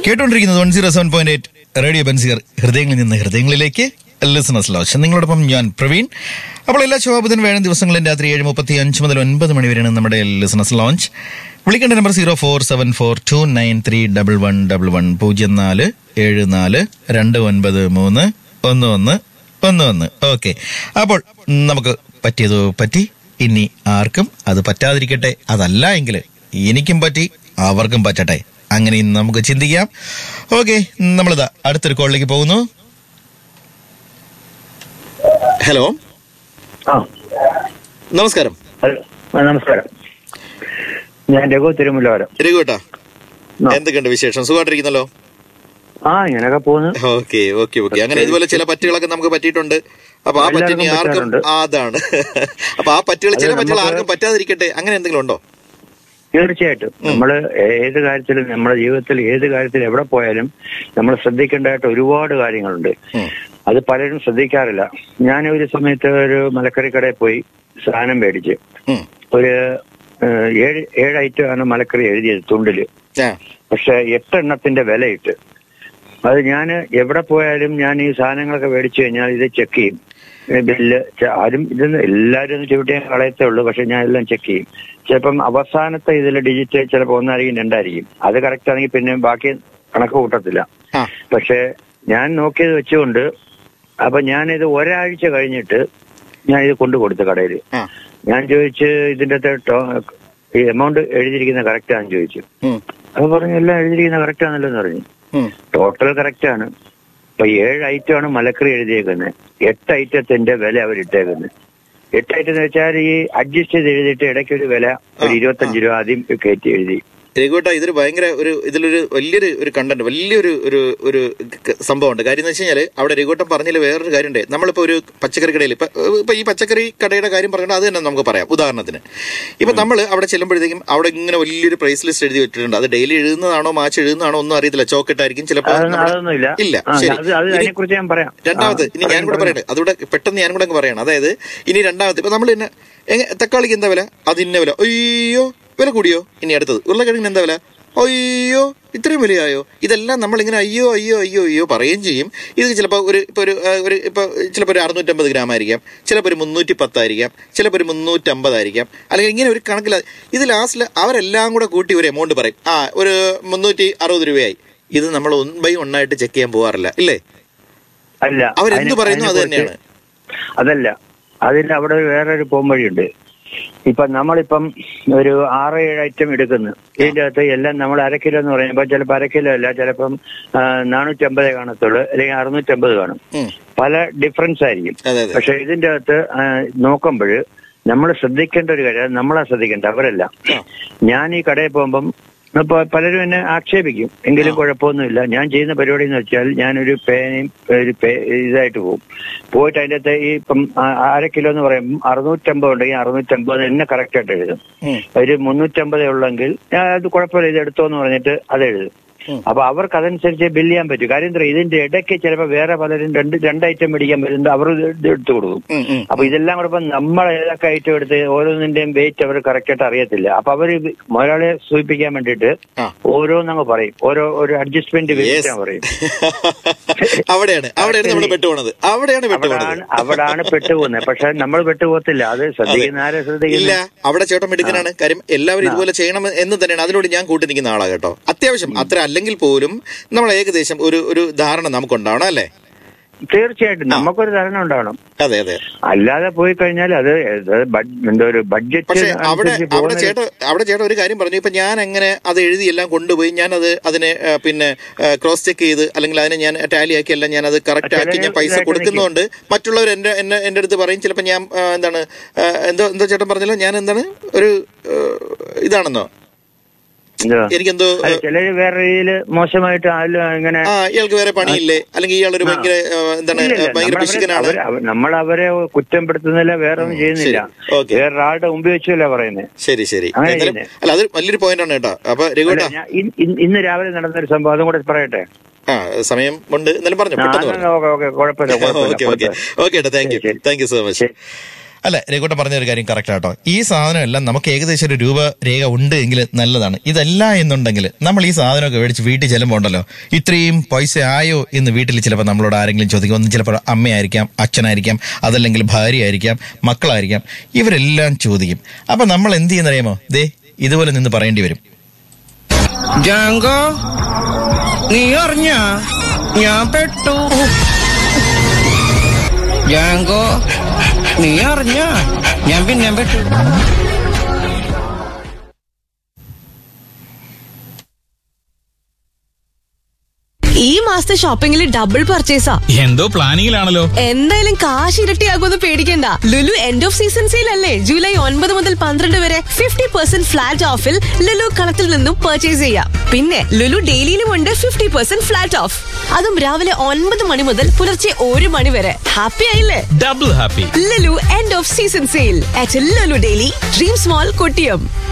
കേട്ടുകൊണ്ടിരിക്കുന്നത് one zero seven point eight radio ബൻസിയർ ഹൃദയങ്ങളിൽ നിന്ന് ഹൃദയങ്ങളിലേക്ക് ലിസണസ് ലോച്ച് നിങ്ങളോടൊപ്പം ഞാൻ പ്രവീൺ അപ്പോൾ എല്ലാ ശോഭദിനും വേണം ദിവസങ്ങളും രാത്രി ഏഴ് മുപ്പത്തി അഞ്ച് മുതൽ ഒൻപത് മണി വരെയാണ് നമ്മുടെ ലിസണസ് ലോഞ്ച് വിളിക്കേണ്ട number zero four seven four two nine three double one double one പൂജ്യം നാല് ഏഴ് നാല് രണ്ട് ഒൻപത് മൂന്ന് ഒന്ന് ഒന്ന് ഒന്ന് ഒന്ന് ഓക്കെ അപ്പോൾ നമുക്ക് പറ്റിയതോ പറ്റി ഇനി ആർക്കും അത് പറ്റാതിരിക്കട്ടെ അതല്ല എങ്കിൽ എനിക്കും പറ്റി അവർക്കും പറ്റട്ടെ അങ്ങനെ ഇന്ന് നമുക്ക് ചിന്തിക്കാം ഓക്കെ നമ്മളിതാ അടുത്തൊരു കോളിലേക്ക് പോകുന്നു ഹലോ ആ നമസ്കാരം ഹലോ ആ, നമസ്കാരം ഞാൻ രഘു തിരുമുല്ലവരം രഘുവേട്ടാ ആ. എന്തൊക്കെയുണ്ട് വിശേഷം സുഖമായിട്ടിരിക്കുന്നല്ലോ ആ ഇങ്ങനെയൊക്കെ പോകുന്നു ഓക്കെ ഓക്കെ ഓക്കെ അങ്ങനെ ഇതുപോലെ ചില പറ്റുകളൊക്കെ നമുക്ക് പറ്റിയിട്ടുണ്ട് അപ്പൊ ആ പറ്റി ഇനി എല്ലാവർക്കും ആർക്കും പറ്റാറുണ്ട്. ആ, അതാണ് അപ്പൊ ആ പറ്റുകൾ ചില അത് പറ്റുകൾ നമുക്ക് ആർക്കും പറ്റാതിരിക്കട്ടെ അങ്ങനെ എന്തെങ്കിലും ഉണ്ടോ തീർച്ചയായിട്ടും നമ്മൾ ഏത് കാര്യത്തിലും നമ്മുടെ ജീവിതത്തിൽ ഏത് കാര്യത്തിൽ എവിടെ പോയാലും നമ്മൾ ശ്രദ്ധിക്കേണ്ടതായിട്ട് ഒരുപാട് കാര്യങ്ങളുണ്ട് ഉം. അത് പലരും ശ്രദ്ധിക്കാറില്ല ഞാൻ ഒരു സമയത്ത് ഒരു മലക്കറി കടയിൽ പോയി സാധനം മേടിച്ച് ഉം. ഒരു ഏഹ്, ഏഴ് ഏഴ് ഐറ്റം ആണ് മലക്കറി എഴുതിയത് തുണ്ടില് ആ, പക്ഷെ എട്ടെണ്ണത്തിന്റെ വിലയിട്ട് അത് ഞാൻ എവിടെ പോയാലും ഞാൻ ഈ സാധനങ്ങളൊക്കെ മേടിച്ചു കഴിഞ്ഞാൽ ഇത് ചെക്ക് ചെയ്യും ഈ ബില്ല് ചെ- ആരും ഇതൊന്നും എല്ലാവരും ഒന്ന് ചവിട്ടിയാൽ കളയത്തേ ഉള്ളൂ പക്ഷെ ഞാൻ എല്ലാം ചെക്ക് ചെയ്യും ചിലപ്പം അവസാനത്തെ ഇതിൽ ഡിജിറ്റ് ചിലപ്പോൾ ഒന്നായിരിക്കും രണ്ടായിരിക്കും അത് കറക്റ്റ് ആണെങ്കിൽ പിന്നെ ബാക്കി കണക്ക് കൂട്ടത്തില്ല ആ, പക്ഷെ ഞാൻ നോക്കിയത് വെച്ചുകൊണ്ട് അപ്പൊ ഞാനിത് ഒരാഴ്ച കഴിഞ്ഞിട്ട് ഞാൻ ഇത് കൊണ്ടു കൊടുത്തു കടയിൽ ആ, ഞാൻ ചോദിച്ച് ഇതിന്റെ അകത്ത് ടോ- ഈ എമൗണ്ട് എഴുതിയിരിക്കുന്ന കറക്റ്റ് ആണെന്ന് ചോദിച്ചു ഉം, അപ്പൊ പറഞ്ഞു എല്ലാം എഴുതിയിരിക്കുന്ന കറക്റ്റ് ആണല്ലോ എന്ന് പറഞ്ഞു ഉം. ടോട്ടൽ കറക്റ്റ് ആണ് ഇപ്പൊ ഏഴ് ഐറ്റം ആണ് മലക്കറി എഴുതിയേക്കുന്നത് എട്ട് ഐറ്റത്തിന്റെ വില അവരിട്ടേക്കുന്നത് എട്ട് ഐറ്റം എന്ന് വെച്ചാൽ ഈ അഡ്ജസ്റ്റ് ചെയ്ത് എഴുതിയിട്ട് ഇടയ്ക്ക് ഒരു വില ഒരു ഇരുപത്തഞ്ച് രൂപ ആദ്യം കയറ്റി എഴുതി രഘുവേട്ടാ ഇതൊരു ഭയങ്കര ഒരു ഇതിലൊരു വലിയൊരു ഒരു കണ്ടന്റ് വലിയൊരു ഒരു ഒരു ക- സംഭവമുണ്ട് കാര്യം എന്ന് വെച്ച് കഴിഞ്ഞാൽ അവിടെ രഘുവേട്ടൻ പറഞ്ഞതിൽ വേറൊരു കാര്യമുണ്ട് നമ്മളിപ്പോ ഒരു പച്ചക്കറി കടയിൽ ഇപ്പൊ ഇപ്പൊ ഈ പച്ചക്കറി കടയുടെ കാര്യം പറഞ്ഞാൽ അത് തന്നെ നമുക്ക് പറയാം ഉദാഹരണത്തിന് ഇപ്പൊ നമ്മൾ അവിടെ ചെല്ലുമ്പോഴത്തേക്കും അവിടെ ഇങ്ങനെ വലിയൊരു പ്രൈസ് ലിസ്റ്റ് എഴുതി വെച്ചിട്ടുണ്ട് അത് ഡെയിലി എഴുതുന്നതാണോ മാച്ച് എഴുതുന്നതാണോ ഒന്നും അറിയത്തില്ല ചോക്കട്ടായിരിക്കും ചിലപ്പോൾ അതൊന്നും അതൊന്നുമില്ല ഇല്ല ആ, ശരി അത് അത് ഇനി- അതിനെ കുറിച്ച് ഞാൻ പറയാം രണ്ടാമത് ആ, ഇനി ഞാൻ കൂടെ പറയാം, പറയട്ടെ അതുകൂടെ പെട്ടെന്ന് ഞാൻ കൂടെ അങ്ങ് പറയണം അതായത് ഇനി രണ്ടാമത് ഇപ്പൊ നമ്മൾ തന്നെ എങ്ങ- തക്കാളിക്ക് എന്താ വില അത് ഇന്ന വില അയ്യോ വില കൂടിയോ ഇനി അടുത്തത് ഉരുളക്കിഴങ്ങിന് എന്താ വില അയ്യോ ഇത്രയും വിലയായോ ഇതെല്ലാം നമ്മൾ ഇങ്ങനെ അയ്യോ അയ്യോ അയ്യോ അയ്യോ പറയുകയും ചെയ്യും ഇത് ചിലപ്പോൾ ഒരു ഇപ്പൊ ഒരു ആ, ഒരു ഇപ്പൊ ചിലപ്പോൾ ഒരു അറുന്നൂറ്റമ്പത് ഗ്രാം ആയിരിക്കാം ചിലപ്പോൾ ഒരു മുന്നൂറ്റി പത്തായിരിക്കാം ചിലപ്പോൾ ഒരു മുന്നൂറ്റമ്പതായിരിക്കാം അല്ലെങ്കിൽ ഇങ്ങനെ ഒരു കണക്കിൽ ഇത് ലാസ്റ്റിൽ അവരെല്ലാം കൂടെ കൂട്ടി ഒരു എമൗണ്ട് പറയും ആ ഒരു മുന്നൂറ്റി അറുപത് രൂപയായി ഇത് നമ്മൾ ഒൺ ബൈ ഒന്നായിട്ട് ചെക്ക് ചെയ്യാൻ പോകാറില്ല ഇല്ലേ അല്ല അവരെന്ത് അതിനെ- പറയുന്നു അത് അതിനെക്കുറിച്ച് തന്നെയാണ് അതല്ല അതിൽ അവിടെ വേറൊരു പോംവഴിയുണ്ട് ഇപ്പൊ നമ്മളിപ്പം ഒരു ആറ് ഏഴ് ഐറ്റം എടുക്കുന്നു ഇതിന്റെ അകത്ത് എല്ലാം നമ്മൾ അര കിലോ എന്ന് പറയുമ്പോൾ ചിലപ്പോൾ അര കിലോ അല്ല ചിലപ്പം ആ, നാനൂറ്റമ്പതേ കാണത്തുള്ളൂ അല്ലെങ്കിൽ അറുന്നൂറ്റമ്പത് കാണും ഉം. പല ഡിഫറൻസ് ആയിരിക്കും അതെ അതെ പക്ഷെ ഇതിന്റെ അകത്ത് നോക്കുമ്പോൾ നമ്മൾ ശ്രദ്ധിക്കേണ്ട ഒരു കാര്യം അത് നമ്മളാ ശ്രദ്ധിക്കേണ്ട അവരല്ല ആ. ഞാൻ ഈ കടയിൽ പോകുമ്പം ഇപ്പൊ പലരും എന്നെ ആക്ഷേപിക്കും എങ്കിലും കുഴപ്പമൊന്നുമില്ല ഞാൻ ചെയ്യുന്ന പരിപാടി എന്ന് വെച്ചാൽ ഞാനൊരു പേനയും ഒരു പേ- ഇതായിട്ട് പോകും പോയിട്ട് അതിന്റെ അകത്ത് ഈ ഇപ്പം ആ- അര കിലോ എന്ന് പറയുമ്പോൾ അറുന്നൂറ്റമ്പത് ഉണ്ടെങ്കിൽ അറുന്നൂറ്റമ്പത് എന്നെ കറക്റ്റ് ആയിട്ട് എഴുതും ഉം. ഒരു മുന്നൂറ്റമ്പതേ ഉള്ളെങ്കിൽ ഞാൻ അത് കുഴപ്പമില്ല ഇത് എടുത്തോ എന്ന് പറഞ്ഞിട്ട് അത് എഴുതും ഉം. അപ്പൊ അവർക്ക് അതനുസരിച്ച് ബില്ല് ചെയ്യാൻ പറ്റും കാര്യം എന്താ ഇതിന്റെ ഇടയ്ക്ക് ചിലപ്പോൾ വേറെ പലരും രണ്ട് രണ്ട് ഐറ്റം മേടിക്കാൻ വരുന്നുണ്ട് അവർ ഇത് എടുത്തു കൊടുക്കും ഉം, ഉം. അപ്പൊ ഇതെല്ലാം കൂടെ ഇപ്പൊ നമ്മൾ ഏതൊക്കെ ഐറ്റം എടുത്ത് ഓരോന്നിന്റെയും വെയിറ്റ് അവർ കറക്റ്റ് ആയിട്ട് അറിയത്തില്ല അപ്പൊ അവര് മുതലാളിയെ സൂചിപ്പിക്കാൻ വേണ്ടിയിട്ട് ആ. ഓരോന്നങ്ങ് പറയും ഓരോ ഒരു അഡ്ജസ്റ്റ്മെന്റ് Yes. വെച്ചിട്ടാ പറയും അവിടെയാണ് അവിടെയാണ് നമ്മൾ പെട്ടുപോണത് അവിടെയാണ് പെട്ടുപോണത് അവിടാണ് അവിടാണ് പെട്ടുപോകുന്നത് പക്ഷെ നമ്മൾ പെട്ടുപോകത്തില്ല അത് ശ്രദ്ധിക്കുന്ന ആരെ ഇല്ല ശ്രദ്ധിക്കില്ല അവിടെ ചേട്ടൻ മിടുക്കനാണ് കാര്യം എല്ലാവരും ഇതുപോലെ ചെയ്യണം എന്ന് തന്നെയാണ് അതിനോട് ഞാൻ കൂട്ടി നിൽക്കുന്ന ആളാ കേട്ടോ അത്യാവശ്യം അത്ര അല്ലെങ്കിൽ പോലും നമ്മൾ ഏകദേശം ഒരു ഒരു ധാരണ നമുക്കുണ്ടാവണം അല്ലേ തീർച്ചയായിട്ടും നമുക്കൊരു ധാരണ ഉണ്ടാവണം അതെ അതെ അല്ലാതെ പോയി കഴിഞ്ഞാൽ അത് അത് ബഡ്- എന്തോ ഒരു ബഡ്ജറ്റ് പക്ഷെ അവിടെ അനുസരിച്ച് അവിടെ പോകുന്ന ചേട്ടൻ അവിടെ ചേട്ടൻ ഒരു കാര്യം പറഞ്ഞു ഇപ്പൊ ഞാൻ എങ്ങനെ അത് എഴുതി എല്ലാം കൊണ്ടുപോയി ഞാൻ അത് അതിനെ ആ, പിന്നെ ക്രോസ് ചെക്ക് ചെയ്ത് അല്ലെങ്കിൽ അതിനെ ഞാൻ ടാലി ആക്കി എല്ലാം ഞാൻ അത് കറക്റ്റ് ആക്കി ഞാൻ പൈസ ചിലര് കൊടുക്കുന്നതുകൊണ്ട് മറ്റുള്ളവർ എന്റെ എന്നെ എന്റെ അടുത്ത് പറയും ചിലപ്പോൾ ഞാൻ ആ, എന്താണ് ആ, എന്തോ എന്തോ ചേട്ടൻ പറഞ്ഞല്ലോ ഞാൻ എന്താണ് ഒരു ആ, ഇതാണെന്നോ എന്തുവാ? എനിക്കെന്തോ അല്ല, ചിലര് വേറെ രീതിയിൽ മോശമായിട്ട് ആരും ഇങ്ങനെ ആ ഇയാൾക്ക് വേറെ പണിയില്ലേ അല്ലെങ്കിൽ ഇയാളൊരു ഭയങ്കര ആ, എന്താണ് ഇല്ല, ഇല്ല. ഭയങ്കര നമ്മളവരെ- പിശുക്കനാണ് അവര് അവ- നമ്മളവരെ കുറ്റപ്പെടുത്തുന്നില്ല വേറെ ഒന്നും ചെയ്യുന്നില്ല ശരി. ഓക്കേ. വേറൊരാളുടെ മുമ്പിൽ വെച്ചല്ല പറയുന്നത് ശരി ശരി അങ്ങനെ എന്തായാലും ചെയ്യുന്നെ. അല്ല അത് വലിയൊരു പോയിന്റ് ആണ് കേട്ടോ അപ്പൊ രഘുവേട്ടാ ഞാൻ ഇൻ- ഇൻ- ഇന്ന് രാവിലെ നടന്നൊരു സംഭവം അതും കൂടെ പറയട്ടെ ആ സമയം ഉണ്ട് എന്നാലും പറഞ്ഞു ആ, പെട്ടെന്ന് എന്നാ പറഞ്ഞു ഓക്കെ ഓക്കെ കുഴപ്പമില്ല ഓക്കെ കുഴപ്പമില്ല ഓക്കെ കുഴപ്പമില്ല. ഓക്കെ ഏട്ടാ താങ്ക് യു ശരി. താങ്ക് യു സോ മച്ച് ശരി. അല്ല രഘുട്ടൻ പറഞ്ഞ ഒരു കാര്യം കറക്റ്റ് ആട്ടോ ഈ സാധനം എല്ലാം നമുക്ക് ഏകദേശം ഒരു രൂപ രേഖ ഉണ്ട് എങ്കിൽ നല്ലതാണ് ഇതല്ല എന്നുണ്ടെങ്കിൽ നമ്മൾ ഈ സാധനമൊക്കെ മേടിച്ച് വീട്ടിൽ ചെല്ലുമ്പോൾ ഉണ്ടല്ലോ ഇത്രയും പൈസ ആയോ എന്ന് വീട്ടിൽ ചിലപ്പോൾ നമ്മളോട് ആരെങ്കിലും ചോദിക്കും ഒന്ന് ചിലപ്പോൾ അമ്മയായിരിക്കാം അച്ഛനായിരിക്കാം അതല്ലെങ്കിൽ ഭാര്യയായിരിക്കാം മക്കളായിരിക്കാം ഇവരെല്ലാം ചോദിക്കും അപ്പൊ നമ്മൾ എന്ത് ചെയ്യുന്നറിയാമോ ദേ ഇതുപോലെ നിന്ന് പറയേണ്ടി വരും ജാങ്കോ നീ അറിഞ്ഞ ഞാൻ പെട്ടു ജാങ്കോ നീ അറിഞ്ഞ ഞാൻ പിന്നെ പെട്ടു ഈ മാസത്തെ ഷോപ്പിംഗിൽ ഡബിൾ പർച്ചേസാ എന്തോ പ്ലാനിങ്ങിലാണല്ലോ എന്തായാലും കാശ് ഇരട്ടിയാകുമെന്ന് പേടിക്കണ്ട Lulu end of season sale അല്ലേ ജൂലൈ ഒൻപത് മുതൽ പന്ത്രണ്ട് വരെ ഫിഫ്റ്റി പെർസെന്റ് ഫ്ലാറ്റ് ഓഫിൽ ലുലു കളത്തിൽ നിന്നും പർച്ചേസ് ചെയ്യാം പിന്നെ ലുലു ഡെയിലിയിലും ഉണ്ട് ഫിഫ്റ്റി പെർസെന്റ് ഫ്ലാറ്റ് ഓഫ് അതും രാവിലെ ഒൻപത് മണി മുതൽ പുലർച്ചെ ഒരു മണി വരെ ഹാപ്പി ആയില്ലേ double happy Lulu end of season sale at Lulu daily dream small Kottiyam